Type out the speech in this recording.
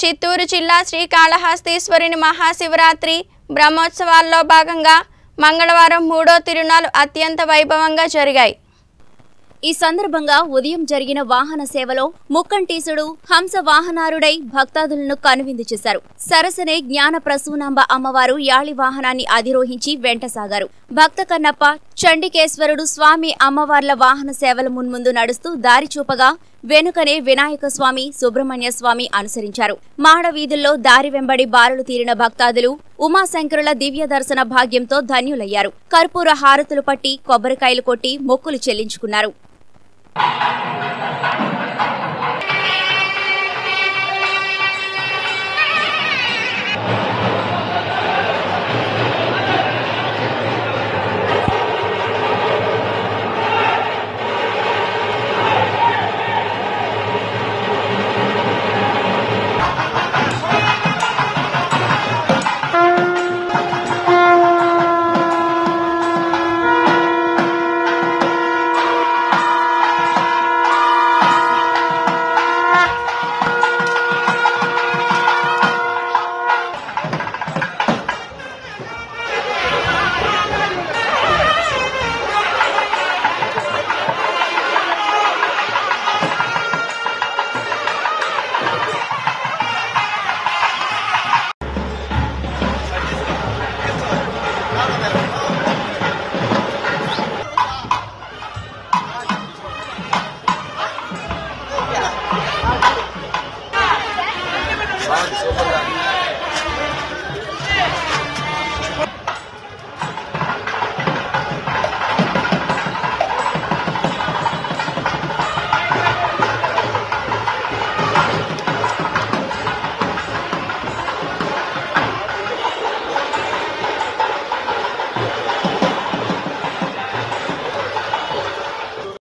చిత్తూరు జిల్లా శ్రీకాళహస్తీశ్వరుని మహాశివరాత్రి బ్రహ్మోత్సవాల్లో భాగంగా మంగళవారం మూడో తిరునాలు అత్యంత వైభవంగా జరిగాయి ఈ సందర్భంగా ఉదయం జరిగిన వాహన సేవలో ముక్కంటీసుడు హంస వాహనారుడై భక్తాదులను కనువిందు చేశారు సరసనే జ్ఞాన ప్రసూనాంబ అమ్మవారు యాళి వాహనాన్ని అధిరోహించి వెంట సాగారు భక్త కన్నప్ప చండికేశ్వరుడు స్వామి అమ్మవార్ల వాహన సేవల మున్ముందు నడుస్తూ దారి చూపగా వెనుకనే వినాయక స్వామి సుబ్రహ్మణ్య స్వామి అనుసరించారు మాడ వీధుల్లో దారి వెంబడి బారులు తీరిన భక్తాదులు ఉమాశంకరుల దివ్య దర్శన భాగ్యంతో ధన్యులయ్యారు కర్పూర హారతులు పట్టి కొబ్బరికాయలు కొట్టి మొక్కులు చెల్లించుకున్నారు